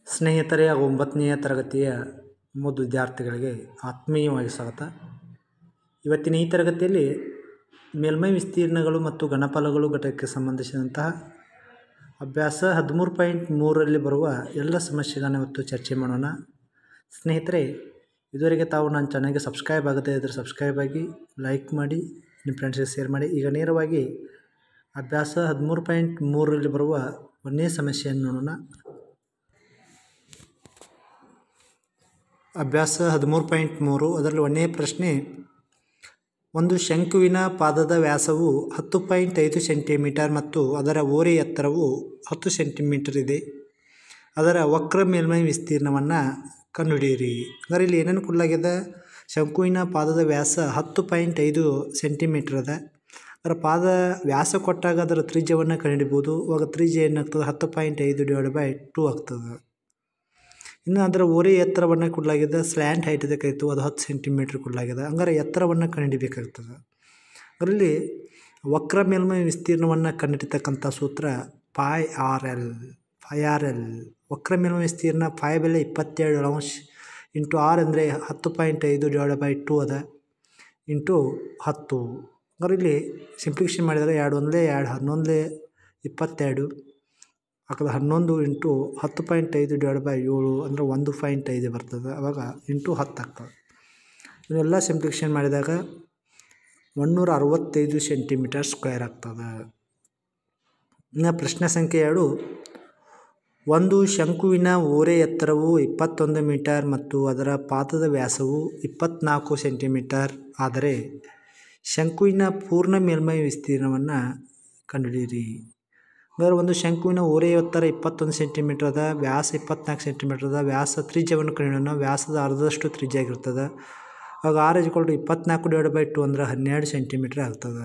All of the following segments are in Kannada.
ಸ್ನೇಹಿತರೆ ಹಾಗೂ ಒಂಬತ್ತನೆಯ ತರಗತಿಯ ಮುದ್ದು ವಿದ್ಯಾರ್ಥಿಗಳಿಗೆ ಆತ್ಮೀಯವಾಗಿ ಸ್ವಾಗತ ಇವತ್ತಿನ ಈ ತರಗತಿಯಲ್ಲಿ ಮೇಲ್ಮೈ ವಿಸ್ತೀರ್ಣಗಳು ಮತ್ತು ಘನಫಲಗಳು ಘಟಕಕ್ಕೆ ಸಂಬಂಧಿಸಿದಂತಹ ಅಭ್ಯಾಸ ಹದಿಮೂರು ಪಾಯಿಂಟ್ ಮೂರರಲ್ಲಿ ಬರುವ ಎಲ್ಲ ಸಮಸ್ಯೆಗಳನ್ನು ಇವತ್ತು ಚರ್ಚೆ ಮಾಡೋಣ ಸ್ನೇಹಿತರೆ ಇದುವರೆಗೆ ತಾವು ನನ್ನ ಚಾನಲ್ಗೆ ಸಬ್ಸ್ಕ್ರೈಬ್ ಆಗದೇ ಇದ್ದರೆ ಸಬ್ಸ್ಕ್ರೈಬ್ ಆಗಿ ಲೈಕ್ ಮಾಡಿ ನಿಮ್ಮ ಫ್ರೆಂಡ್ಸ್ಗೆ ಶೇರ್ ಮಾಡಿ ಈಗ ನೇರವಾಗಿ ಅಭ್ಯಾಸ ಹದಿಮೂರು ಪಾಯಿಂಟ್ ಮೂರರಲ್ಲಿ ಬರುವ ಒಂದನೇ ಸಮಸ್ಯೆಯನ್ನು ನೋಡೋಣ ಅಭ್ಯಾಸ ಹದಿಮೂರು ಪಾಯಿಂಟ್ ಮೂರು ಅದರಲ್ಲಿ ಒಂದನೇ ಪ್ರಶ್ನೆ ಒಂದು ಶಂಕುವಿನ ಪಾದದ ವ್ಯಾಸವು ಹತ್ತು ಪಾಯಿಂಟ್ ಐದು ಸೆಂಟಿಮೀಟರ್ ಮತ್ತು ಅದರ ಓರೆ ಎತ್ತರವು ಹತ್ತು ಸೆಂಟಿಮೀಟರ್ ಇದೆ ಅದರ ವಕ್ರ ಮೇಲ್ಮೈ ವಿಸ್ತೀರ್ಣವನ್ನು ಕಂಡುಹಿಡಿಯಿರಿ ಅಂದರೆ ಇಲ್ಲಿ ಏನೇನು ಕೊಡಲಾಗಿದೆ ಶಂಕುವಿನ ಪಾದದ ವ್ಯಾಸ ಹತ್ತು ಪಾಯಿಂಟ್ ಐದು ಸೆಂಟಿಮೀಟರ್ ಅದ ಅದರ ಪಾದ ವ್ಯಾಸ ಕೊಟ್ಟಾಗ ಅದರ ತ್ರಿಜ್ಯವನ್ನು ಕಂಡುಹಿಡಿಬೋದು ಅವಾಗ ತ್ರಿಜ್ಯ ಏನಾಗ್ತದೆ ಹತ್ತು ಪಾಯಿಂಟ್ ಐದು ಡಿವೈಡ್ ಬೈ ಟೂ ಆಗ್ತದೆ ಇನ್ನು ಅದರ ಓರೆ ಎತ್ತರವನ್ನು ಕೊಡಲಾಗಿದೆ ಸ್ಲ್ಯಾಂಟ್ ಹೈಟ್ ಇದಕ್ಕಾಯಿತು ಅದು ಹತ್ತು ಸೆಂಟಿಮೀಟ್ರ್ ಕೊಡಲಾಗಿದೆ ಹಂಗಾರೆ ಎತ್ತರವನ್ನು ಕಂಡುಹಿಡಿಬೇಕಾಗ್ತದೆ ಅದರಲ್ಲಿ ವಕ್ರ ಮೇಲ್ಮೈ ವಿಸ್ತೀರ್ಣವನ್ನು ಕಂಡುಹಿಡಿತಕ್ಕಂಥ ಸೂತ್ರ pi R L pi R L ವಕ್ರ ಮೇಲ್ಮೈ ವಿಸ್ತೀರ್ಣ ಫೈ ಬೆಲೆ ಇಪ್ಪತ್ತೆರಡು ಅಂಶ ಇಂಟು ಆರ್ ಅಂದರೆ ಹತ್ತು ಪಾಯಿಂಟ್ ಐದು ಡಿವೈಡ್ ಬೈ ಟೂ ಅದ ಇಂಟು ಹತ್ತು ಅಂದ್ರೆ ಇಲ್ಲಿ ಸಿಂಪ್ಲಿಫಿಕೇಷನ್ ಮಾಡಿದರೆ ಎರಡು ಒಂದಲೇ ಎರಡು ಹನ್ನೊಂದಲೇ ಇಪ್ಪತ್ತೆರಡು ಹಾಕಿದ್ರೆ ಹನ್ನೊಂದು ಇಂಟು ಹತ್ತು ಪಾಯಿಂಟ್ ಐದು ಡಿವೈಡ್ ಬೈ ಏಳು ಅಂದರೆ ಒಂದು ಪಾಯಿಂಟ್ ಐದು ಬರ್ತದೆ ಆವಾಗ ಇಂಟು ಹತ್ತು ಆಗ್ತದೆ ಇವನ್ನೆಲ್ಲ ಸಿಂಪ್ಲಿಫಿಕೇಷನ್ ಮಾಡಿದಾಗ ಒನ್ನೂರ ಅರವತ್ತೈದು ಸೆಂಟಿಮೀಟರ್ ಸ್ಕ್ವೇರ್ ಆಗ್ತದೆ ಇನ್ನು ಪ್ರಶ್ನೆ ಸಂಖ್ಯೆ ಎರಡು ಒಂದು ಶಂಕುವಿನ ಓರೆ ಎತ್ತರವು ಇಪ್ಪತ್ತೊಂದು ಮೀಟರ್ ಮತ್ತು ಅದರ ಪಾದದ ವ್ಯಾಸವು ಇಪ್ಪತ್ತ್ನಾಲ್ಕು ಸೆಂಟಿಮೀಟರ್ ಆದರೆ ಶಂಕುವಿನ ಪೂರ್ಣ ಮೇಲ್ಮೈ ವಿಸ್ತೀರ್ಣವನ್ನು ಕಂಡುಹಿಡಿಯಿರಿ ಅಂದರೆ ಒಂದು ಶಂಕುವಿನ ಓರೆ ಎತ್ತರ ಇಪ್ಪತ್ತೊಂದು ಸೆಂಟಿಮೀಟರ್ ಅದ ವ್ಯಾಸ ಇಪ್ಪತ್ನಾಲ್ಕು ಸೆಂಟಿಮೀಟರ್ ಅದ ವ್ಯಾಸ ತ್ರಿಜ್ಯವನ್ನು ಕಂಡುಹಿಡಿಯೋಣ ವ್ಯಾಸದ ಅರ್ಧದಷ್ಟು ತ್ರಿಜ್ಯ ಆಗಿರ್ತದೆ ಆಗ ಆರ್ ಇಜ್ಕೊಲ್ ಟು ಇಪ್ಪತ್ನಾಲ್ಕು ಡಿವೈಡ್ ಬೈ ಟು ಅಂದ್ರೆ ಹನ್ನೆರಡು ಸೆಂಟಿಮೀಟ್ರ್ ಆಗ್ತದೆ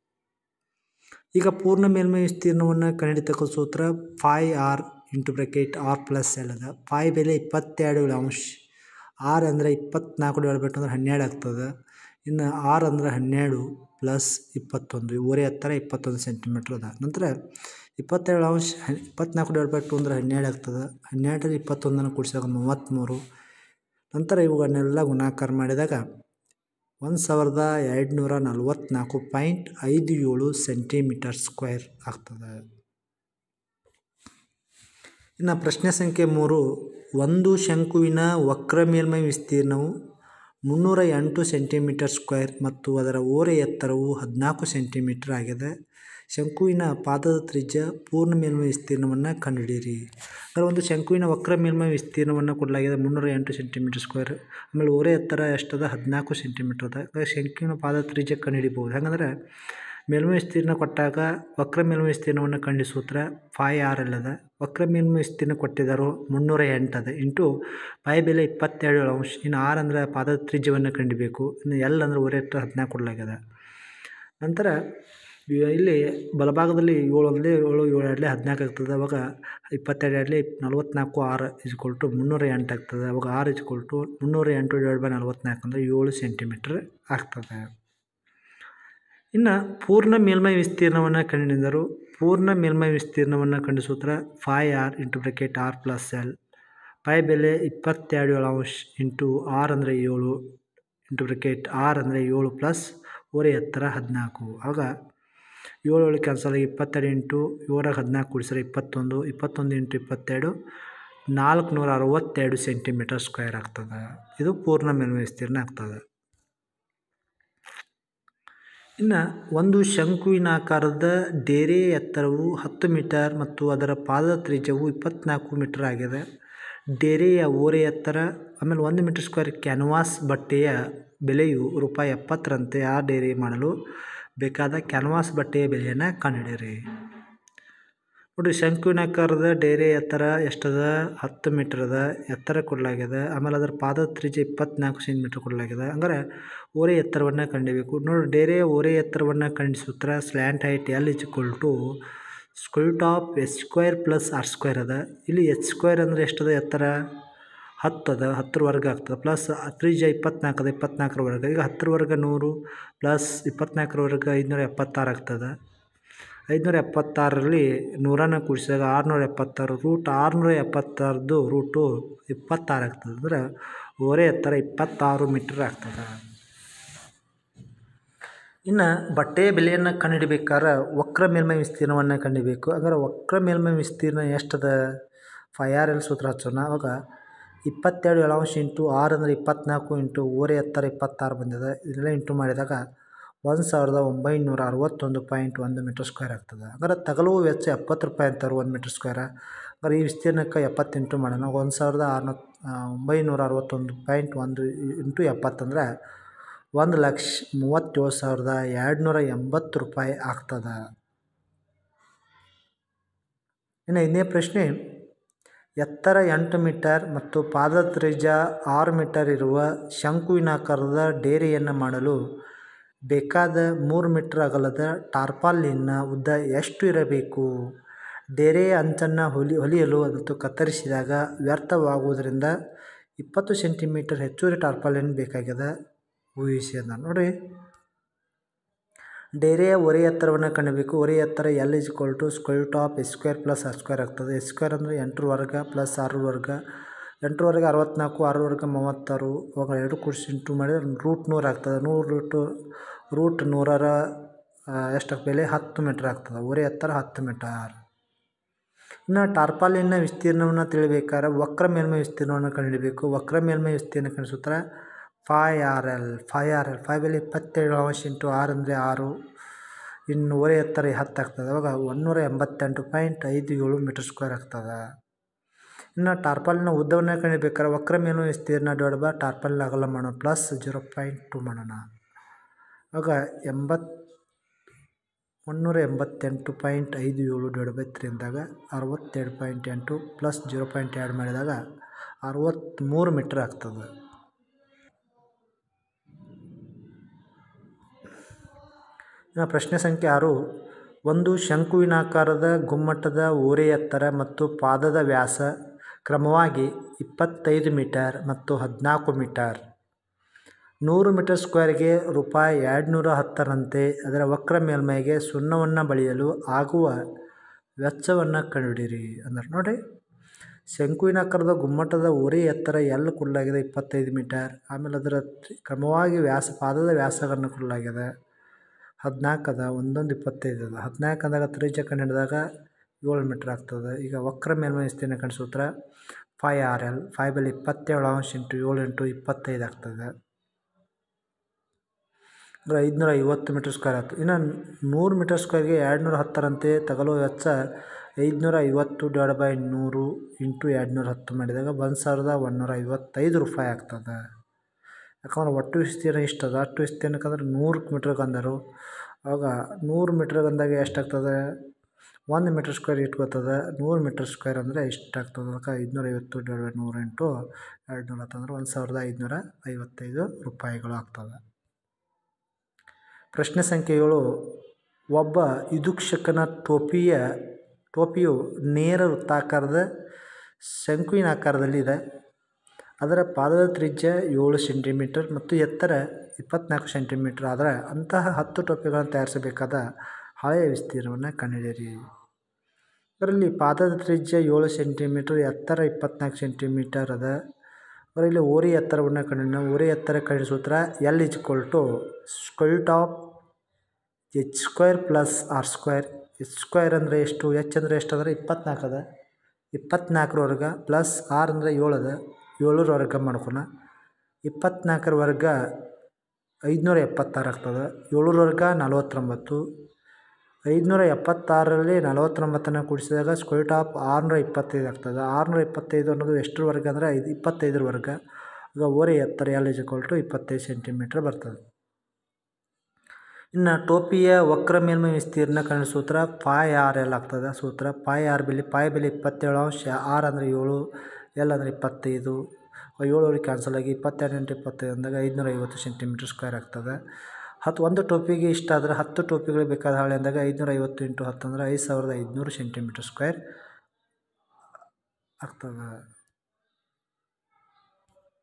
ಈಗ ಪೂರ್ಣ ಮೇಲ್ಮೈ ವಿಸ್ತೀರ್ಣವನ್ನು ಕಂಡುಹಿಡಿತಕ್ಕ ಸೂತ್ರ pi R into bracket R plus L ಅದ ಫೈ ಬೆಲೆ ಇಪ್ಪತ್ತೆರಡು ಅಂಶ ಆರ್ ಅಂದರೆ ಇಪ್ಪತ್ನಾಲ್ಕು ಡಿವೈಡ್ ಬೈ ಟು ಅಂದ್ರೆ ಹನ್ನೆರಡು ಆಗ್ತದೆ ಇನ್ನು ಆರ್ ಅಂದರೆ ಹನ್ನೆರಡು ಪ್ಲಸ್ ಇಪ್ಪತ್ತೊಂದು ಓರೆ ಎತ್ತರ ಇಪ್ಪತ್ತೊಂದು ಸೆಂಟಿಮೀಟ್ರ್ ಅದ ನಂತರ ಇಪ್ಪತ್ತೆರಡು ಅಂಶ ಇಪ್ಪತ್ನಾಲ್ಕು ಡಿವೈಡ್ ಬೈ ಟು ಅಂದರೆ ಹನ್ನೆರಡು ಆಗ್ತದೆ ಹನ್ನೆರಡರಲ್ಲಿ ಇಪ್ಪತ್ತೊಂದನ್ನು ಕೂಡಿಸಿದಾಗ ಮೂವತ್ತ್ಮೂರು ನಂತರ ಇವುಗಳನ್ನೆಲ್ಲ ಗುಣಾಕಾರ ಮಾಡಿದಾಗ ಒಂದು ಸಾವಿರದ ಎರಡುನೂರ ನಲ್ವತ್ತ್ನಾಲ್ಕು ಪಾಯಿಂಟ್ ಐದು ಏಳು ಸೆಂಟಿಮೀಟರ್ ಸ್ಕ್ವೇರ್ ಆಗ್ತದೆ ಇನ್ನು ಪ್ರಶ್ನೆ ಸಂಖ್ಯೆ ಮೂರು ಒಂದು ಶಂಕುವಿನ ವಕ್ರ ಮೇಲ್ಮೈ ವಿಸ್ತೀರ್ಣವು ಮುನ್ನೂರ ಎಂಟು ಸೆಂಟಿಮೀಟರ್ ಸ್ಕ್ವೇರ್ ಮತ್ತು ಅದರ ಓರೆ ಎತ್ತರವು ಹದಿನಾಲ್ಕು ಸೆಂಟಿಮೀಟರ್ ಆಗಿದೆ ಶಂಕುವಿನ ಪಾದದ ತ್ರಿಜ್ಯ ಪೂರ್ಣ ಮೇಲ್ಮೈ ವಿಸ್ತೀರ್ಣವನ್ನು ಕಂಡುಹಿಡಿಯಿರಿ ಅಂದರೆ ಒಂದು ಶಂಕುವಿನ ವಕ್ರ ಮೇಲ್ಮೈ ವಿಸ್ತೀರ್ಣವನ್ನು ಕೊಡಲಾಗಿದೆ ಮುನ್ನೂರ ಎಂಟು ಸೆಂಟಿಮೀಟರ್ ಸ್ಕ್ವೇರ್ ಆಮೇಲೆ ಓರೆ ಎತ್ತರ ಎಷ್ಟದ ಹದಿನಾಲ್ಕು ಸೆಂಟಿಮೀಟರ್ ಅದ ಶಂಕುವಿನ ಪಾದ ತ್ರಿಜ್ಯ ಕಂಡುಹಿಡಿಬೋದು ಹಾಗಂದ್ರೆ ಮೇಲ್ಮೈ ವಿಸ್ತೀರ್ಣ ಕೊಟ್ಟಾಗ ವಕ್ರ ಮೇಲ್ಮೈ ವಿಸ್ತೀರ್ಣವನ್ನು ಕಂಡು ಸೂತ್ರ ಫೈ ಆರ್ ಎಲ್ ಅದ ವಕ್ರ ಮೇಲ್ಮೈ ವಿಸ್ತೀರ್ಣ ಕೊಟ್ಟಿದ್ದಾರೋ ಮುನ್ನೂರ ಎಂಟು ಅದ ಇಂಟು ಫೈ ಬೆಲೆ ಇಪ್ಪತ್ತೆರಡು ಅಂಶ ಇನ್ನು ಆರ್ ಅಂದರೆ ಪಾದ ತ್ರಿಜ್ಯವನ್ನು ಕಂಡಿಬೇಕು ಇನ್ನು ಎಲ್ ಅಂದರೆ ಓರೆ ಎತ್ತರ ಹದಿನಾಲ್ಕು ಕೊಡಲಾಗ್ಯದ ನಂತರ ಇಲ್ಲಿ ಬಲಭಾಗದಲ್ಲಿ ಏಳು ಒಂದಲೇ ಏಳು ಏಳು ಎರಡಲೇ ಹದಿನಾಲ್ಕು ಆಗ್ತದೆ ಅವಾಗ ಇಪ್ಪತ್ತೆರಡು ಎರಡಲೇ ನಲ್ವತ್ನಾಲ್ಕು ಆರು ಇಸ್ಕೊಲ್ ಟು ಮುನ್ನೂರ ಎಂಟು ಆಗ್ತದೆ ಅವಾಗ ಆರು ಇಸ್ಕೊಲ್ ಟು ಮುನ್ನೂರ ಎಂಟು ಡಿವೈಡ್ ಬೈ ನಲ್ವತ್ನಾಲ್ಕು ಅಂದರೆ ಏಳು ಸೆಂಟಿಮೀಟ್ರ್ ಆಗ್ತದೆ ಇನ್ನು ಪೂರ್ಣ ಮೇಲ್ಮೈ ವಿಸ್ತೀರ್ಣವನ್ನು ಕಂಡುಹಿಡಿದರು ಪೂರ್ಣ ಮೇಲ್ಮೈ ವಿಸ್ತೀರ್ಣವನ್ನು ಕಂಡು ಸೂತ್ರ pi R into bracket R plus L pi ಬೆಲೆ ಇಪ್ಪತ್ತೆರಡು ಏಳು ಅಂಶ ಇಂಟು ಆರ್ ಅಂದರೆ ಏಳು ಇಂಟು ಬ್ರೆಕೆಟ್ ಆರ್ ಅಂದರೆ ಏಳು ಪ್ಲಸ್ ಓರೆ ಎತ್ತರ ಹದಿನಾಲ್ಕು ಆಗ ಏಳು ಏಳು ಕ್ಯಾನ್ಸಲ್ ಆಗಿ ಇಪ್ಪತ್ತೆರಡು ಇಂಟು ಏಳರಾಗ ಹದಿನಾಲ್ಕು ಕೂಡಿಸಿದ್ರೆ ಇಪ್ಪತ್ತೊಂದು ಇಪ್ಪತ್ತೊಂದು ಇಂಟು ಇಪ್ಪತ್ತೆರಡು ನಾಲ್ಕುನೂರ ಅರವತ್ತೆರಡು ಸೆಂಟಿಮೀಟರ್ ಸ್ಕ್ವೇರ್ ಆಗ್ತದೆ ಇದು ಪೂರ್ಣ ಮೇಲ್ಮೈ ವಿಸ್ತೀರ್ಣ ಆಗ್ತದೆ ಇನ್ನು ಒಂದು ಶಂಕುವಿನ ಆಕಾರದ ಡೇರೆ ಎತ್ತರವು ಹತ್ತು ಮೀಟರ್ ಮತ್ತು ಅದರ ಪಾದದ ತ್ರಿಜ್ಯವು ಇಪ್ಪತ್ತ್ನಾಲ್ಕು ಮೀಟರ್ ಆಗಿದೆ ಡೇರೆಯ ಓರೆ ಎತ್ತರ ಆಮೇಲೆ ಒಂದು ಮೀಟರ್ ಸ್ಕ್ವೇರ್ ಕ್ಯಾನ್ವಾಸ್ ಬಟ್ಟೆಯ ಬೆಲೆಯು ರೂಪಾಯಿ ಎಪ್ಪತ್ತರಂತೆ ಆ ಡೇರೆ ಮಾಡಲು ಬೇಕಾದ ಕ್ಯಾನ್ವಾಸ್ ಬಟ್ಟೆಯ ಬೆಲೆಯನ್ನು ಕಂಡುಹಿಡಿಯಿರಿ ನೋಡಿರಿ ಶಂಕುವಿನ ಆಕಾರದ ಡೇರೆ ಎತ್ತರ ಎಷ್ಟದ ಹತ್ತು ಮೀಟರ್ ಅದ ಎತ್ತರ ಕೊಡಲಾಗಿದೆ ಆಮೇಲೆ ಅದರ ಪಾದ ತ್ರಿಜ್ಯ ಇಪ್ಪತ್ನಾಲ್ಕು ಸೆಂಟಿಮೀಟ್ರ್ ಕೊಡಲಾಗಿದೆ ಹಂಗಾರೆ ಓರೆ ಎತ್ತರವನ್ನು ಕಂಡಿಬೇಕು ನೋಡಿ ಡೇರೆಯ ಓರೆ ಎತ್ತರವನ್ನು ಕಂಡು ಸೂತ್ರ slant height L is equal to square of H square plus R square ಅದ ಇಲ್ಲಿ ಎಚ್ ಸ್ಕ್ವೇರ್ ಅಂದರೆ ಎಷ್ಟದ ಎತ್ತರ ಹತ್ತು ಅದ ಹತ್ತರ ವರ್ಗ ಆಗ್ತದೆ ಪ್ಲಸ್ ತ್ರಿಜ್ಯ ಇಪ್ಪತ್ನಾಲ್ಕು ಅದ ಇಪ್ಪತ್ನಾಲ್ಕರ ವರ್ಗ ಈಗ ಹತ್ತರ ವರ್ಗ ನೂರು ಪ್ಲಸ್ ಇಪ್ಪತ್ನಾಲ್ಕರ ವರ್ಗ ಐದುನೂರ ಎಪ್ಪತ್ತಾರು ಆಗ್ತದೆ ಐದುನೂರ ಎಪ್ಪತ್ತಾರರಲ್ಲಿ ನೂರನ್ನು ಕೂಡಿಸಿದಾಗ ಆರುನೂರ ಎಪ್ಪತ್ತಾರು ರೂಟ್ ಆರುನೂರ ಎಪ್ಪತ್ತಾರದ್ದು ರೂಟು ಇಪ್ಪತ್ತಾರು ಆಗ್ತದೆ ಅಂದ್ರೆ ಓರೆ ಎತ್ತರ ಇಪ್ಪತ್ತಾರು ಮೀಟ್ರ್ ಆಗ್ತದೆ ಇನ್ನು ಬಟ್ಟೆಯ ಬೆಲೆಯನ್ನು ಕಂಡುಹಿಡಿಬೇಕಾದ್ರೆ ವಕ್ರ ಮೇಲ್ಮೈ ವಿಸ್ತೀರ್ಣವನ್ನು ಕಂಡುಹಿಡಬೇಕು ಅಂದ್ರೆ ವಕ್ರ ಮೇಲ್ಮೈ ವಿಸ್ತೀರ್ಣ ಎಷ್ಟದ ಫೈ ಆರ್ ಎಲ್ ಸೂತ್ರ ಹಚ್ಚೋಣ ಅವಾಗ ಇಪ್ಪತ್ತೆರಡು ಏಳಾಂಶ ಇಂಟು ಆರು ಅಂದರೆ ಇಪ್ಪತ್ನಾಲ್ಕು ಇಂಟು ಓರೆ ಎತ್ತರ ಇಪ್ಪತ್ತಾರು ಬಂದಿದೆ ಇದೆಲ್ಲ ಇಂಟು ಮಾಡಿದಾಗ ಒಂದು ಸಾವಿರದ ಒಂಬೈನೂರ ಅರವತ್ತೊಂದು ಪಾಯಿಂಟ್ ಒಂದು ಮೀಟರ್ ಸ್ಕ್ವೇರ್ ಆಗ್ತದೆ ಅಂದ್ರೆ ತಗಲುವ ವೆಚ್ಚ ಎಪ್ಪತ್ತು ರೂಪಾಯಿ ಅಂತಾರೆ ಒಂದು ಮೀಟರ್ ಸ್ಕ್ವೇರ ಅಂದ್ರೆ ಈ ವಿಸ್ತೀರ್ಣಕ್ಕೆ ಎಪ್ಪತ್ತೆಂಟು ಮಾಡೋಣ ಒಂದು ಸಾವಿರದ ಆರುನೂರ ಒಂಬೈನೂರ ಅರವತ್ತೊಂದು ಪಾಯಿಂಟ್ ಒಂದು ಇಂಟು ಎಪ್ಪತ್ತಂದ್ರೆ ಒಂದು ಲಕ್ಷ ಮೂವತ್ತೇಳು ಸಾವಿರದ ಎರಡು ನೂರ ಎಂಬತ್ತು ರೂಪಾಯಿ ಆಗ್ತದೆ ಇನ್ನು ಐದನೇ ಪ್ರಶ್ನೆ ಎತ್ತರ ಎಂಟು ಮೀಟರ್ ಮತ್ತು ಪಾದ ತ್ರಿಜ್ಯ ಆರು ಮೀಟರ್ ಇರುವ ಶಂಕುವಿನಾಕಾರದ ಡೇರೆಯನ್ನು ಮಾಡಲು ಬೇಕಾದ ಮೂರು ಮೀಟರ್ ಅಗಲದ ಟಾರ್ಪಾಲಿನ್ನ ಉದ್ದ ಎಷ್ಟು ಇರಬೇಕು ಡೇರೆಯ ಅಂಚನ್ನು ಹೊಲಿ ಹೊಲಿಯಲು ಮತ್ತು ಕತ್ತರಿಸಿದಾಗ ವ್ಯರ್ಥವಾಗುವುದರಿಂದ ಇಪ್ಪತ್ತು ಸೆಂಟಿಮೀಟರ್ ಹೆಚ್ಚುವರಿ ಟಾರ್ಪಾಲಿನ್ ಬೇಕಾಗ್ಯದ ಊಹಿಸಿ ಅದ ನೋಡಿರಿ ಡೇರೆಯ ಒರೆ ಎತ್ತರವನ್ನು ಕಂಡಬೇಕು ಒರೆ ಎತ್ತರ L is equal to square ಟಾಪ್ S square plus R square ಆಗ್ತದೆ ಎಸ್ ಸ್ಕ್ವೇರ್ ಅಂದರೆ ಎಂಟರ ವರ್ಗ ಪ್ಲಸ್ ಆರು ವರ್ಗ ಎಂಟರ ವರ್ಗ ಅರವತ್ತ್ನಾಲ್ಕು ಆರು ವರ್ಗ ಮೂವತ್ತಾರು ಅವಾಗ ಎರಡು ಕೂಡಿಸಿ ಇಂಟು ಮಾಡಿದ್ರೆ ರೂಟ್ ನೂರು ಆಗ್ತದೆ ನೂರು ರೂಟು ರೂಟ್ ನೂರರ ಎಷ್ಟು ಬೆಲೆ ಹತ್ತು ಮೀಟ್ರ್ ಆಗ್ತದೆ ಒರೆ ಎತ್ತರ ಹತ್ತು ಮೀಟರ್ ಇನ್ನು ಟಾರ್ಪಾಲಿನ ವಿಸ್ತೀರ್ಣವನ್ನು ತಿಳಿಬೇಕಾದ್ರೆ ವಕ್ರ ಮೇಲ್ಮೈ ವಿಸ್ತೀರ್ಣವನ್ನು ಕಂಡುಹಿಡಬೇಕು ವಕ್ರ ಮೇಲ್ಮೈ ವಿಸ್ತೀರ್ಣ ಕಾಣಿಸುತ್ತರ pi R L pi R L pi ಬೆಲೆ ಇಪ್ಪತ್ತೇಳು ಅಂಶ ಇಂಟು ಆರು ಅಂದರೆ ಆರು ಇನ್ನು ಒರೆ ಎತ್ತರ ಹತ್ತು ಆಗ್ತದೆ ಅವಾಗ ಒಂದುನೂರ ಎಂಬತ್ತೆಂಟು ಪಾಯಿಂಟ್ ಐದು ಏಳು ಮೀಟರ್ ಸ್ಕ್ವೇರ್ ಆಗ್ತದೆ ಇನ್ನು ಟಾರ್ಪಾಲಿನ ಉದ್ದವನ್ನು ಕಂಡುಹಿಡಬೇಕಾದ್ರೆ ವಕ್ರ ಮೇಲ್ಮೈ ವಿಸ್ತೀರ್ಣ ಡಿವೈಡ್ ಬೈ ಟಾರ್ಪಾಲಿನ ಅಗಲ ಮಾಡೋಣ ಪ್ಲಸ್ ಜೀರೋ ಪಾಯಿಂಟ್ ಟು ಮಾಡೋಣ ಆಗ ಎಂಬತ್ತು ಮುನ್ನೂರ ಎಂಬತ್ತೆಂಟು ಪಾಯಿಂಟ್ ಐದು ಏಳು ಡಿವೈಡ್ ಬೈ ತ್ರೀ ಅಂದಾಗ ಅರವತ್ತೆರಡು ಪಾಯಿಂಟ್ ಎಂಟು ಪ್ಲಸ್ ಜೀರೋ ಪಾಯಿಂಟ್ ಎರಡು ಮಾಡಿದಾಗ ಅರವತ್ತ್ಮೂರು ಮೀಟ್ರ್ ಆಗ್ತದೆ ಇನ್ನು ಪ್ರಶ್ನೆ ಸಂಖ್ಯೆ ಆರು ಒಂದು ಶಂಕುವಿನಾಕಾರದ ಗುಮ್ಮಟದ ಓರೆ ಎತ್ತರ ಮತ್ತು ಪಾದದ ವ್ಯಾಸ ಕ್ರಮವಾಗಿ ಇಪ್ಪತ್ತೈದು ಮೀಟರ್ ಮತ್ತು ಹದಿನಾಲ್ಕು ಮೀಟರ್ ನೂರು ಮೀಟರ್ ಸ್ಕ್ವೇರ್ಗೆ ರೂಪಾಯಿ ಎರಡು ನೂರ ಹತ್ತರಂತೆ ಅದರ ವಕ್ರ ಮೇಲ್ಮೈಗೆ ಸುಣ್ಣವನ್ನು ಬಳಿಯಲು ಆಗುವ ವೆಚ್ಚವನ್ನು ಕಂಡುಹಿಡಿಯಿರಿ ಅಂದ್ರೆ ನೋಡಿ ಶಂಕುವಿನಾಕಾರದ ಗುಮ್ಮಟದ ಒರೆ ಎತ್ತರ ಎಲ್ ಕೊಡಲಾಗಿದೆ ಇಪ್ಪತ್ತೈದು ಮೀಟರ್ ಆಮೇಲೆ ಅದರ ಕ್ರಮವಾಗಿ ವ್ಯಾಸ ಪಾದದ ವ್ಯಾಸವನ್ನು ಕೊಡಲಾಗಿದೆ ಹದಿನಾಲ್ಕು ಅದ ಒಂದೊಂದು ಇಪ್ಪತ್ತೈದು ಅದ ಹದಿನಾಲ್ಕು ಅಂದಾಗ ತ್ರಿಜ್ಯ ಕಂಡುಹಿಡಿದಾಗ ಏಳು ಮೀಟ್ರ್ ಆಗ್ತದೆ ಈಗ ವಕ್ರ ಮೇಲ್ಮೈ ವಿಸ್ತೀರ್ಣ ಕಂಡು ಸೂತ್ರ ಫೈ ಆರ್ ಎಲ್ ಫೈ ಬಲ್ಲಿ ಇಪ್ಪತ್ತೇಳು ಅಂಶ ಇಂಟು ಏಳು ಇಂಟು ಇಪ್ಪತ್ತೈದು ಆಗ್ತದೆ ಅಂದರೆ ಐದುನೂರ ಐವತ್ತು ಮೀಟರ್ ಸ್ಕ್ವೇರ್ ಆಯ್ತು ಇನ್ನು ನೂರು ಮೀಟರ್ ಸ್ಕ್ವೇರ್ಗೆ ಎರಡು ನೂರ ಹತ್ತರಂತೆ ತಗಲುವ ವೆಚ್ಚ ಐದುನೂರ ಐವತ್ತು ಡಿವೈಡ್ ಬೈ ನೂರು ಇಂಟು ಎರಡು ನೂರ ಹತ್ತು ಮಾಡಿದಾಗ ಒಂದು ಸಾವಿರದ ಒಂದುನೂರ ಐವತ್ತೈದು ರೂಪಾಯಿ ಆಗ್ತದೆ ಯಾಕಂದ್ರೆ ಒಟ್ಟು ವಿಸ್ತೀರ್ಣ ಇಷ್ಟು ಅದ ಅಷ್ಟು ವಿಸ್ತೀರ್ಣಕ್ಕಂದ್ರೆ ನೂರು ಮೀಟ್ರಿಗೆ ಅಂದರು ಆವಾಗ ನೂರು ಮೀಟ್ರಿಗೆ ಅಂದಾಗ ಎಷ್ಟಾಗ್ತದೆ ಒಂದು ಮೀಟ್ರ್ ಸ್ಕ್ವೇರ್ ಇಟ್ಕೋತದೆ ನೂರು ಮೀಟ್ರ್ ಸ್ಕ್ವೇರ್ ಅಂದರೆ ಇಷ್ಟು ಆಗ್ತದೆ ಅದಕ್ಕೆ ಐದುನೂರ ಐವತ್ತು ಡಿವೈಡ್ ಬೈ ನೂರು ಇಂಟು ಎರಡು ನೂರ ಹತ್ತಂದ್ರೆ ಒಂದು ಸಾವಿರದ ಐದುನೂರ ಐವತ್ತೈದು ರೂಪಾಯಿಗಳು ಆಗ್ತದೆ ಪ್ರಶ್ನೆ ಸಂಖ್ಯೆ ಏಳು ಒಬ್ಬ ವಿದುಕ್ಷಕನ ಟೋಪಿಯ ಟೋಪಿಯು ನೇರ ವೃತ್ತಾಕಾರದ ಶಂಕುವಿನ ಆಕಾರದಲ್ಲಿದೆ ಅದರ ಪಾದದ ತ್ರಿಜ್ಯ ಏಳು ಸೆಂಟಿಮೀಟರ್ ಮತ್ತು ಎತ್ತರ ಇಪ್ಪತ್ನಾಲ್ಕು ಸೆಂಟಿಮೀಟರ್ ಆದರೆ ಅಂತಹ ಹತ್ತು ಟೋಪಿಗಳನ್ನು ತಯಾರಿಸಬೇಕಾದ ಹಳೆಯ ವಿಸ್ತೀರ್ಣವನ್ನು ಕಂಡುಹಿಡಿಯಿರಿ ಅದರಲ್ಲಿ ಪಾದದ ತ್ರಿಜ್ಯ ಏಳು ಸೆಂಟಿಮೀಟರ್ ಎತ್ತರ ಇಪ್ಪತ್ನಾಲ್ಕು ಸೆಂಟಿಮೀಟರ್ ಅದ ಅದರಲ್ಲಿ ಓರಿ ಎತ್ತರವನ್ನು ಕಂಡು ಓರಿ ಎತ್ತರ ಕಂಡು ಸೂತ್ರ L is equal to square ಟಾಪ್ H square plus R square H square ಅಂದರೆ ಎಷ್ಟು ಎಚ್ ಅಂದರೆ ಎಷ್ಟು ಅಂದರೆ ಇಪ್ಪತ್ನಾಲ್ಕು ಅದ ಇಪ್ಪತ್ನಾಲ್ಕರ ವರ್ಗ ಪ್ಲಸ್ ಆರ್ ಅಂದರೆ ಏಳು ಅದ ಏಳರ ವರ್ಗ ಮಾಡ್ಕೊಣ ಇಪ್ಪತ್ನಾಲ್ಕರ ವರ್ಗ ಐದುನೂರ ಎಪ್ಪತ್ತಾರು ಆಗ್ತದೆ ಏಳರ ವರ್ಗ ನಲ್ವತ್ತೊಂಬತ್ತು ಐದುನೂರ ಎಪ್ಪತ್ತಾರರಲ್ಲಿ ನಲವತ್ತೊಂಬತ್ತನ್ನು ಕೂಡಿಸಿದಾಗ ಸ್ಕ್ವೇರ್ ಟಾಪ್ ಆರುನೂರ ಇಪ್ಪತ್ತೈದು ಆಗ್ತದೆ ಆರುನೂರ ಇಪ್ಪತ್ತೈದು ಅನ್ನೋದು ಎಷ್ಟರ ವರ್ಗ ಅಂದರೆ ಐದು ಇಪ್ಪತ್ತೈದರ ವರ್ಗ ಈಗ ಓರೆ ಎತ್ತರ ಎಲ್ ಇಸ್ ಇಕ್ವಲ್ ಟು ಇಪ್ಪತ್ತೈದು ಸೆಂಟಿಮೀಟ್ರ್ ಬರ್ತದೆ ಇನ್ನು ಟೋಪಿಯ ವಕ್ರ ಮೇಲ್ಮೈ ವಿಸ್ತೀರ್ಣ ಕಂಡು ಸೂತ್ರ ಪಾಯ್ ಆರ್ ಎಲ್ ಆಗ್ತದೆ ಸೂತ್ರ ಪಾಯ್ ಆರ್ ಬೆಲೆ ಪಾಯ್ ಬೆಲೆ ಇಪ್ಪತ್ತೇಳು ಅಂಶ ಆರ್ ಅಂದರೆ ಏಳು ಎಲ್ ಅಂದರೆ ಇಪ್ಪತ್ತೈದು ಏಳುವರೆಗೆ ಕ್ಯಾನ್ಸಲ್ ಆಗಿ ಇಪ್ಪತ್ತೆರಡು ಇಂಟು ಇಪ್ಪತ್ತೈದು ಅಂದಾಗ ಐದುನೂರ ಐವತ್ತು ಸೆಂಟಿಮೀಟ್ರ್ ಸ್ಕ್ವೇರ್ ಆಗ್ತದೆ ಹತ್ತು ಒಂದು ಟೋಪಿಗೆ ಇಷ್ಟ ಆದರೆ ಹತ್ತು ಟೋಪಿಗಳು ಬೇಕಾದ ಹಾಳೆ ಅಂದಾಗ ಐದುನೂರ ಐವತ್ತು ಇಂಟು ಹತ್ತು ಅಂದರೆ ಐದು ಸಾವಿರದ ಐದುನೂರು ಸೆಂಟಿಮೀಟ್ರ್ ಸ್ಕ್ವೇರ್ ಆಗ್ತದೆ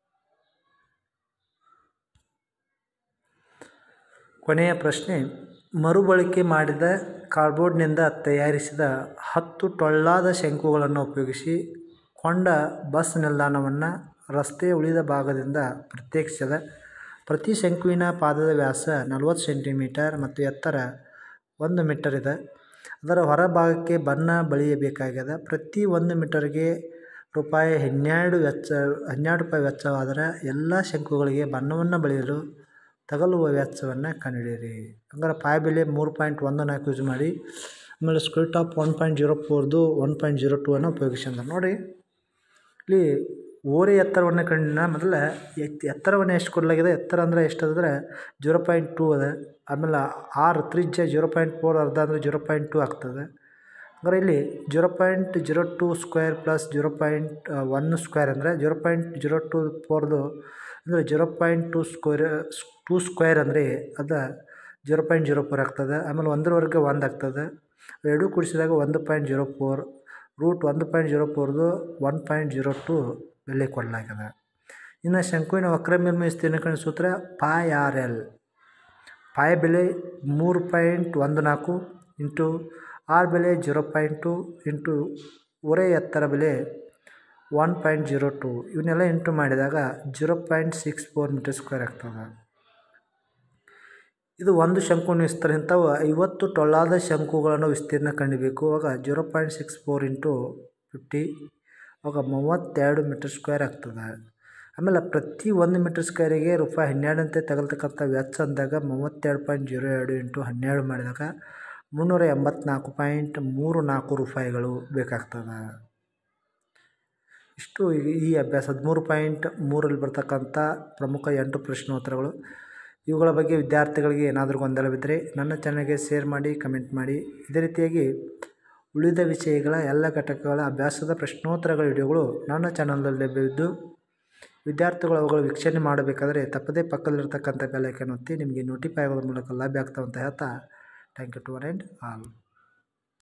ಕೊನೆಯ ಪ್ರಶ್ನೆ ಮರುಬಳಕೆ ಮಾಡಿದ ಕಾರ್ಡ್ಬೋರ್ಡ್ನಿಂದ ತಯಾರಿಸಿದ ಹತ್ತು ಟೊಳ್ಳಾದ ಶಂಕುಗಳನ್ನು ಉಪಯೋಗಿಸಿ ಕೊಂಡ ಬಸ್ ನಿಲ್ದಾಣವನ್ನು ರಸ್ತೆಯ ಉಳಿದ ಭಾಗದಿಂದ ಪ್ರತ್ಯೇಕಿಸಿದ ಪ್ರತಿ ಶಂಕುವಿನ ಪಾದದ ವ್ಯಾಸ ನಲವತ್ತು ಸೆಂಟಿಮೀಟರ್ ಮತ್ತು ಎತ್ತರ ಒಂದು ಮೀಟರ್ ಇದೆ ಅದರ ಹೊರಭಾಗಕ್ಕೆ ಬಣ್ಣ ಬಳಿಯಬೇಕಾಗ್ಯದ ಪ್ರತಿ ಒಂದು ಮೀಟರ್ಗೆ ರೂಪಾಯಿ ಹನ್ನೆರಡು ವೆಚ್ಚ ಹನ್ನೆರಡು ರೂಪಾಯಿ ವೆಚ್ಚವಾದರೆ ಎಲ್ಲ ಶಂಕುಗಳಿಗೆ ಬಣ್ಣವನ್ನು ಬಳಿಯಲು ತಗಲುವ ವೆಚ್ಚವನ್ನು ಕಂಡುಹಿಡಿಯಿರಿ ಹಂಗಾರೆ ಪಾಯ ಬೆಲೆ ಮೂರು ಪಾಯಿಂಟ್ ಒಂದು ನಾಲ್ಕು ಯೂಸ್ ಮಾಡಿ ಆಮೇಲೆ ಸ್ಕ್ವೇರ್ ಟಾಪ್ ಒನ್ ಪಾಯಿಂಟ್ ಜೀರೋ ಫೋರ್ದು ಒನ್ ಪಾಯಿಂಟ್ ಜೀರೋ ಟೂ ಅನ್ನು ಉಪಯೋಗಿಸಿದ ನೋಡಿ ಇಲ್ಲಿ ಓರೆ ಎತ್ತರವನ್ನು ಕಂಡಿನ ಮೊದಲ ಎತ್ ಎತ್ತರವನ್ನು ಎಷ್ಟು ಕೊಡಲಾಗಿದೆ ಎತ್ತರ ಅಂದರೆ ಎಷ್ಟಂದರೆ ಜೀರೋ ಪಾಯಿಂಟ್ ಟೂ ಅದ ಆಮೇಲೆ ಆರು ತ್ರಿಜ್ಯ ಜೀರೋ ಪಾಯಿಂಟ್ ಫೋರ್ ಅರ್ಧ ಅಂದರೆ ಜೀರೋ ಪಾಯಿಂಟ್ ಟೂ ಆಗ್ತದೆ ಅಂದರೆ ಇಲ್ಲಿ zero point zero two square plus zero point one square ಅಂದರೆ ಜೀರೋ ಪಾಯಿಂಟ್ ಜೀರೋ ಟೂ ಫೋರ್ದು ಅಂದರೆ zero point two square two square ಅಂದರೆ ಅದು ಜೀರೋ ಪಾಯಿಂಟ್ ಜೀರೋ ಫೋರ್ ಆಗ್ತದೆ ಆಮೇಲೆ ಒಂದರವರೆಗೆ ಒಂದು ಆಗ್ತದೆ ಎರಡೂ ಕೂಡಿಸಿದಾಗ ಒಂದು ಪಾಯಿಂಟ್ ಜೀರೋ ಫೋರ್ ರೂಟ್ ಒಂದು ಪಾಯಿಂಟ್ ಜೀರೋ ಫೋರ್ದು ಒನ್ ಪಾಯಿಂಟ್ ಜೀರೋ ಟು ಬೆಲೆ ಕೊಡಲಾಗಿದೆ ಇನ್ನು ಶಂಕುವಿನ ವಕ್ರ ಮೇಲ್ಮೈ ವಿಸ್ತೀರ್ಣಕರಣ ಸೂತ್ರ ಪಾಯ್ ಆರ್ ಎಲ್ ಪಾಯ್ ಬೆಲೆ ಮೂರು ಪಾಯಿಂಟ್ ಒಂದು ನಾಲ್ಕು ಇಂಟು ಆರ್ ಬೆಲೆ ಜೀರೋ ಪಾಯಿಂಟ್ ಟು ಇಂಟು ಒರೆ ಎತ್ತರ ಬೆಲೆ ಒನ್ ಪಾಯಿಂಟ್ ಜೀರೋ ಟು ಇವನ್ನೆಲ್ಲ ಇಂಟು ಮಾಡಿದಾಗ zero point six four meter square ಆಗ್ತದೆ ಇದು ಒಂದು ಶಂಕುವಿನ ವಿಸ್ತಾರ ಇಂಥವು ಐವತ್ತು ಟೊಳ್ಳಾದ ಶಂಕುಗಳನ್ನು ವಿಸ್ತೀರ್ಣ ಕಂಡಿಬೇಕು ಆವಾಗ zero point six four into fifty ಆವಾಗ ಮೂವತ್ತೆರಡು ಮೀಟರ್ ಸ್ಕ್ವೇರ್ ಆಗ್ತದೆ ಆಮೇಲೆ ಪ್ರತಿ ಒಂದು ಮೀಟರ್ ಸ್ಕ್ವೇರಿಗೆ ರೂಪಾಯಿ ಹನ್ನೆರಡಂತೆ ತಗಲ್ತಕ್ಕಂಥ ವೆಚ್ಚ ಅಂದಾಗ ಮೂವತ್ತೆರಡು ಪಾಯಿಂಟ್ ಜೀರೋ ಎರಡು ಇಂಟು ಹನ್ನೆರಡು ಮಾಡಿದಾಗ ಮುನ್ನೂರ ಎಂಬತ್ನಾಲ್ಕು ಪಾಯಿಂಟ್ ಮೂರು ನಾಲ್ಕು ರೂಪಾಯಿಗಳು ಬೇಕಾಗ್ತದೆ ಇಷ್ಟು ಈ- ಈ ಅಭ್ಯಾಸ ಹದಿಮೂರು ಪಾಯಿಂಟ್ ಮೂರಲ್ಲಿ ಬರ್ತಕ್ಕಂಥ ಪ್ರಮುಖ ಎಂಟು ಪ್ರಶ್ನೋತ್ತರಗಳು ಇವುಗಳ ಬಗ್ಗೆ ವಿದ್ಯಾರ್ಥಿಗಳಿಗೆ ಏನಾದರೂ ಗೊಂದಲವಿದ್ದರೆ ನನ್ನ ಚಾನಲ್ಗೆ ಶೇರ್ ಮಾಡಿ ಕಮೆಂಟ್ ಮಾಡಿ ಇದೇ ರೀತಿಯಾಗಿ ಉಳಿದ ವಿಷಯಗಳ ಎಲ್ಲ ಘಟಕಗಳ ಅಭ್ಯಾಸದ ಪ್ರಶ್ನೋತ್ತರಗಳ ವಿಡಿಯೋಗಳು ನನ್ನ ಚಾನಲ್ನಲ್ಲಿ ಲಭ್ಯವಿದ್ದು ವಿದ್ಯಾರ್ಥಿಗಳು ಅವುಗಳ ವೀಕ್ಷಣೆ ಮಾಡಬೇಕಾದ್ರೆ ತಪ್ಪದೇ ಪಕ್ಕದಲ್ಲಿರ್ತಕ್ಕಂಥ ಬೆಲ್ ಐಕನ್ ಒತ್ತಿ ನಿಮಗೆ ನೋಟಿಫೈ ಆಗೋದ್ರ ಮೂಲಕ ಲಭ್ಯ ಆಗ್ತಾವಂತ ಹೇಳ್ತಾ thank you to one and all